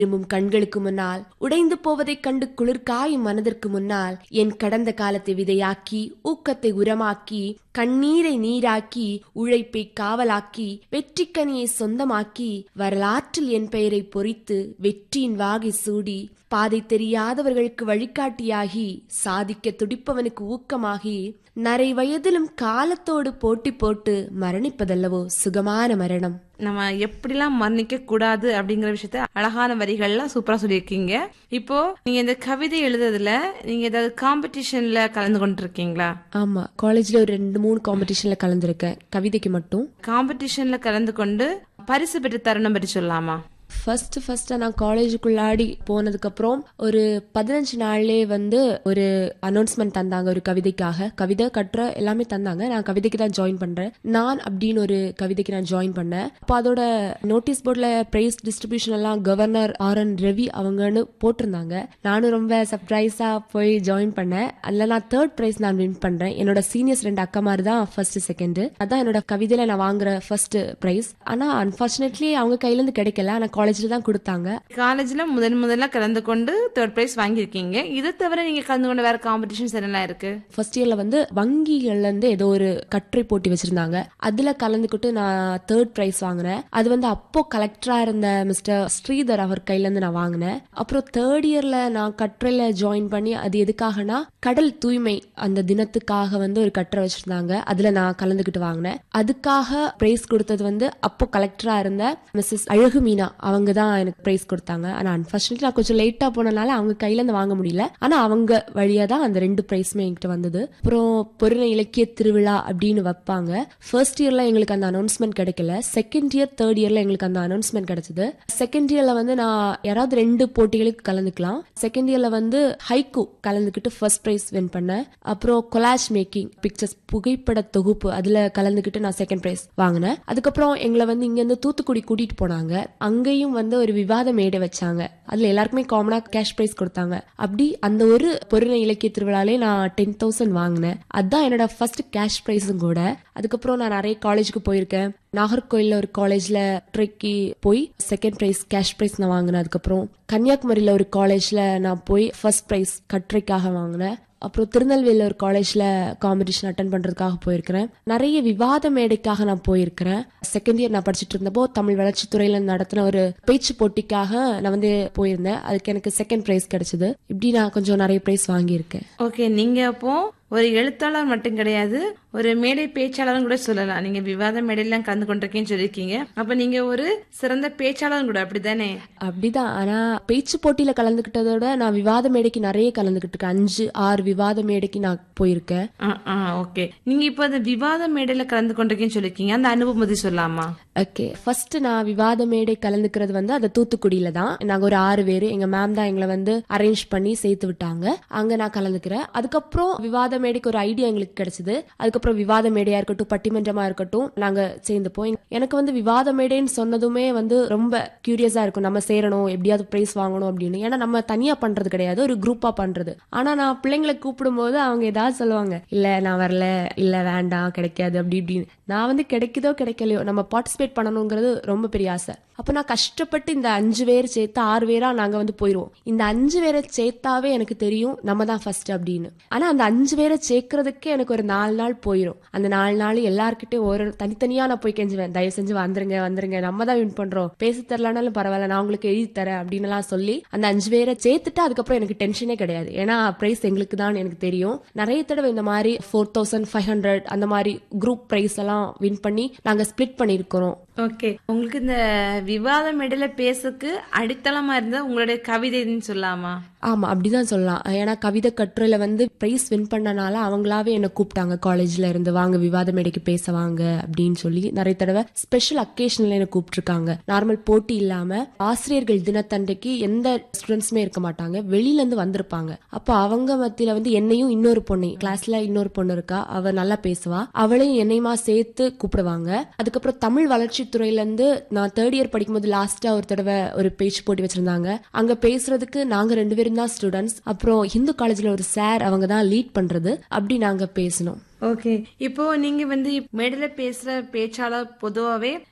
இருமும் கண்களுக்கு முன்னால் உடைந்து போவதைக் கண்டு குளிர்காயும் மனதிற்கு முன்னால் என் கடந்த காலத்தை விதையாக்கி ஊக்கத்தை உரமாக்கி கண்ணீரை நீராக்கி உழைப்பை காவலாக்கி வெற்றிக்கனியை சொந்தமாக்கி வரலாற்றில் என் பெயரை பொறித்து வெற்றியின் வாகை சூடி பாதை தெரியாதவர்களுக்கு வழிகாட்டியாகி சாதிக்க துடிப்பவனுக்கு ஊக்கமாகி நரை வயதிலும் காலத்தோடு போட்டி போட்டு மரணிப்பதல்லவோ சுகமான மரணம் நம்ம எப்படிலாம் மரணிக்க கூடாது அப்படிங்கிற விஷயத்த அழகான வரிகள்லாம் சூப்பரா சொல்லியிருக்கீங்க இப்போ நீங்க இந்த கவிதை எழுதுறதுல நீங்க ஏதாவது காம்படிஷன்ல கலந்து கொண்டு இருக்கீங்களா ஆமா காலேஜ்ல ஒரு ரெண்டு மூணு காம்படிஷன்ல கலந்துருக்கேன் கவிதைக்கு மட்டும் காம்படிஷன்ல கலந்து கொண்டு பரிசு பெற்ற தருணம் பற்றி சொல்லலாமா ஃபர்ஸ்ட் ஃபர்ஸ்ட் நான் காலேஜுக்குள்ளாடி போனதுக்கு அப்புறம் ஒரு பதினஞ்சு நாள்லயே வந்து ஒரு அனௌன்ஸ்மெண்ட் தந்தாங்க ஒரு கவிதைக்காக கவிதை கட்டுற எல்லாமே தந்தாங்க நான் கவிதைக்கு தான் ஜாயின் பண்றேன் நான் அப்படின்னு ஒரு கவிதைக்கு நான் ஜாயின் பண்ணேன் அப்போ அதோட நோட்டீஸ் போர்டில் பிரைஸ் டிஸ்ட்ரிபியூஷன் எல்லாம் கவர்னர் ஆர் என் ரவி அவங்கன்னு போட்டிருந்தாங்க நானும் ரொம்ப சர்ப்ரைஸா போய் ஜாயின் பண்ணேன் அதுல நான் தேர்ட் பிரைஸ் நான் வின் பண்றேன் என்னோட சீனியர்ஸ் ரெண்டு அக்கா மாதிரி தான் ஃபர்ஸ்ட் செகண்ட் அதான் என்னோட கவிதையில நான் வாங்குற ஃபர்ஸ்ட் பிரைஸ் ஆனா அன்பார்ச்சுனேட்லி அவங்க கையில இருந்து கிடைக்கல ஆனா காலேஜ்ல தான் கொடுத்தாங்க காலேஜ்ல முதன் முதல்ல கலந்து கொண்டு தேர்ட் பிரைஸ் வாங்கியிருக்கீங்க இதை தவிர நீங்க கலந்து கொண்ட வேற காம்படிஷன்ஸ் என்னெல்லாம் இருக்கு ஃபர்ஸ்ட் இயர்ல வந்து வங்கிகள்ல இருந்து ஏதோ ஒரு கட்டுரை போட்டி வச்சிருந்தாங்க அதுல கலந்துக்கிட்டு நான் தேர்ட் பிரைஸ் வாங்கினேன் அது வந்து அப்போ கலெக்டரா இருந்த மிஸ்டர் ஸ்ரீதர் அவர் கையில இருந்து நான் வாங்கினேன் அப்புறம் தேர்ட் இயர்ல நான் கட்டுரையில ஜாயின் பண்ணி அது எதுக்காகனா கடல் தூய்மை அந்த தினத்துக்காக வந்து ஒரு கட்டுரை வச்சிருந்தாங்க அதுல நான் கலந்துக்கிட்டு வாங்கினேன் அதுக்காக பிரைஸ் கொடுத்தது வந்து அப்போ கலெக்டரா இருந்த மிஸ்ஸஸ் அழகு மீனா அவங்க தான் எனக்கு பிரைஸ் கொடுத்தாங்க ஆனா அன்பார்ச்சுனேட்லி நான் கொஞ்சம் லேட்டா போனனால அவங்க கையில இருந்து வாங்க முடியல ஆனா அவங்க வழியா தான் அந்த ரெண்டு பிரைஸுமே என்கிட்ட வந்தது அப்புறம் பொருளை இலக்கிய திருவிழா அப்படின்னு வைப்பாங்க ஃபர்ஸ்ட் இயர்ல எங்களுக்கு அந்த அனௌன்ஸ்மெண்ட் கிடைக்கல செகண்ட் இயர் தேர்ட் இயர்ல எங்களுக்கு அந்த அனௌன்ஸ்மெண்ட் கிடைச்சது செகண்ட் இயர்ல வந்து நான் யாராவது ரெண்டு போட்டிகளுக்கு கலந்துக்கலாம் செகண்ட் இயர்ல வந்து ஹைக்கு கலந்துக்கிட்டு ஃபர்ஸ்ட் பிரைஸ் வின் பண்ணேன் அப்புறம் கொலாஷ் மேக்கிங் பிக்சர்ஸ் புகைப்பட தொகுப்பு அதுல கலந்துக்கிட்டு நான் செகண்ட் பிரைஸ் வாங்கினேன் அதுக்கப்புறம் எங்களை வந்து இங்க இருந்து தூத்துக்குடி கூட்டிட்டு போனாங்க அங்கேயும் வந்து ஒரு விவாத மேடை வச்சாங்க அதுல எல்லாருக்குமே காமனா கேஷ் பிரைஸ் கொடுத்தாங்க அப்படி அந்த ஒரு பொருளை இலக்கிய திருவிழாலே நான் டென் தௌசண்ட் வாங்கினேன் அதான் என்னோட ஃபர்ஸ்ட் கேஷ் பிரைஸும் கூட அதுக்கப்புறம் நான் நிறைய காலேஜுக்கு போயிருக்கேன் நாகர்கோயில்ல ஒரு காலேஜ்ல ட்ரெக்கி போய் செகண்ட் பிரைஸ் கேஷ் பிரைஸ் நான் வாங்கினேன் அதுக்கப்புறம் கன்னியாகுமரியில ஒரு காலேஜ்ல நான் போய் ஃபர்ஸ்ட் பிரைஸ் கட்டுரைக்காக வாங்கினேன் அப்புறம் திருநெல்வேலியில் ஒரு காலேஜ்ல காம்படிஷன் அட்டன் பண்றதுக்காக போயிருக்கிறேன் நிறைய விவாத மேடைக்காக நான் போயிருக்கிறேன் செகண்ட் இயர் நான் படிச்சுட்டு இருந்தப்போ தமிழ் வளர்ச்சித்துறையில நடத்தின ஒரு பேச்சு போட்டிக்காக நான் வந்து போயிருந்தேன் அதுக்கு எனக்கு செகண்ட் பிரைஸ் கிடைச்சது இப்படி நான் கொஞ்சம் நிறைய பிரைஸ் வாங்கியிருக்கேன் ஓகே நீங்க அப்போ ஒரு எழுத்தாளர் மட்டும் கிடையாது ஒரு மேடை பேச்சாளரும் கூட சொல்லலாம் நீங்க விவாத மேடையெல்லாம் கலந்து கொண்டிருக்கேன்னு சொல்லியிருக்கீங்க அப்ப நீங்க ஒரு சிறந்த பேச்சாளரும் கூட அப்படிதானே அப்படிதான் ஆனா பேச்சு போட்டியில கலந்துக்கிட்டதோட நான் விவாத மேடைக்கு நிறைய கலந்துக்கிட்டு இருக்கேன் அஞ்சு ஆறு விவாத மேடைக்கு நான் போயிருக்கேன் ஓகே நீங்க இப்போ அந்த விவாத மேடையில கலந்து கொண்டிருக்கேன்னு சொல்லியிருக்கீங்க அந்த அனுபவம் பத்தி சொல்லலாமா ஓகே ஃபர்ஸ்ட் நான் விவாத மேடை கலந்துக்கிறது வந்து அது தூத்துக்குடியில தான் நாங்க ஒரு ஆறு பேர் எங்க மேம் தான் எங்களை வந்து அரேஞ்ச் பண்ணி சேர்த்து விட்டாங்க அங்க நான் கலந்துக்கிறேன் அதுக்கப்புறம் விவாத மேடைக்கு ஒரு ஐடியா எங்களுக்கு கிடைச்சது அதுக்கப்புறம் விவாத மேடையா இருக்கட்டும் பட்டிமன்றமா இருக்கட்டும் நாங்க சேர்ந்துப்போம் எனக்கு வந்து விவாத மேடைன்னு சொன்னதுமே வந்து ரொம்ப கியூரியஸா இருக்கும் நம்ம சேரணும் எப்படியாவது பிரைஸ் வாங்கணும் அப்படின்னு ஏன்னா நம்ம தனியா பண்றது கிடையாது ஒரு குரூப்பா பண்றது ஆனா நான் பிள்ளைங்களை கூப்பிடும் போது அவங்க ஏதாவது சொல்லுவாங்க இல்ல நான் வரல இல்ல வேண்டாம் கிடைக்காது அப்படி இப்படின்னு நான் வந்து கிடைக்குதோ கிடைக்கலையோ நம்ம பார்ட்டிசிபேட் பண்ணணுங்கிறது ரொம்ப பெரிய ஆசை அப்ப நான் கஷ்டப்பட்டு இந்த அஞ்சு பேர் சேர்த்து ஆறு பேரா நாங்க வந்து போயிருவோம் இந்த அஞ்சு பேரை சேர்த்தாவே எனக்கு தெரியும் நம்ம தான் ஃபர்ஸ்ட் அப்படின்னு ஆனா அந்த அஞ்சு பேரை சேர்க்கறதுக்கே எனக்கு ஒரு நாலு நாள் போயிடும் அந்த நாலு நாள் எல்லார்கிட்டயும் ஒரு தனித்தனியா நான் போய் கெஞ்சுவேன் தயவு செஞ்சு வந்துருங்க வந்துருங்க நம்ம தான் வின் பண்றோம் பேசி தரலனாலும் பரவாயில்ல நான் உங்களுக்கு எழுதி தரேன் அப்படின்னு எல்லாம் சொல்லி அந்த அஞ்சு பேரை சேர்த்துட்டு அதுக்கப்புறம் எனக்கு டென்ஷனே கிடையாது ஏன்னா பிரைஸ் எங்களுக்கு தான் எனக்கு தெரியும் நிறைய தடவை இந்த மாதிரி ஃபோர் தௌசண்ட் ஃபைவ் ஹண்ட்ரட் அந்த மாதிரி குரூப் பிரைஸ் எல்லாம் வின் பண்ணி நாங்க ஸ்பிளிட் பண்ணிருக்கிறோம் ஓகே உங்களுக்கு இந்த விவாத மேடையில பேசுக்கு அடித்தளமா இருந்த உங்களுடைய கவிதைன்னு சொல்லலாமா ஆமா அப்படிதான் சொல்லலாம் ஏன்னா கவிதை கட்டுரையில வந்து பிரைஸ் வின் பண்ணனால அவங்களாவே என்ன கூப்பிட்டாங்க காலேஜ்ல இருந்து வாங்க விவாத மேடைக்கு பேச வாங்க அப்படின்னு சொல்லி நிறைய தடவை ஸ்பெஷல் அக்கேஷன்ல என்ன கூப்பிட்டுருக்காங்க நார்மல் போட்டி இல்லாம ஆசிரியர்கள் தினத்தன்றைக்கு எந்த ஸ்டூடெண்ட்ஸுமே இருக்க மாட்டாங்க வெளியில இருந்து வந்திருப்பாங்க அப்ப அவங்க மத்தியில வந்து என்னையும் இன்னொரு பொண்ணு கிளாஸ்ல இன்னொரு பொண்ணு இருக்கா அவ நல்லா பேசுவா அவளையும் என்னையுமா சேர்த்து கூப்பிடுவாங்க அதுக்கப்புறம் தமிழ் வளர்ச்சித்துறையில இருந்து நான் தேர்ட் இயர் படிக்கும்போது லாஸ்டா ஒரு தடவை ஒரு பேச்சு போட்டி வச்சிருந்தாங்க அங்க பேசுறதுக்கு நாங்க ரெண்டு பேரும் தான் ஸ்டூடெண்ட்ஸ் அப்புறம் ஹிந்து காலேஜ்ல ஒரு சார் அவங்க தான் லீட் பண்றது அப்படி நாங்க பேசணும் ஓகே இப்போ நீங்க வந்து மேடையில பேசுற பேச்சாளர் பொதுவாவே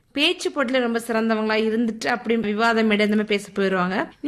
பேச்சு போட்டியில ரொம்ப சிறந்தவங்களா இருந்துட்டு அப்படி விவாத மேடை இந்த மாதிரி பேச போயிடுவாங்க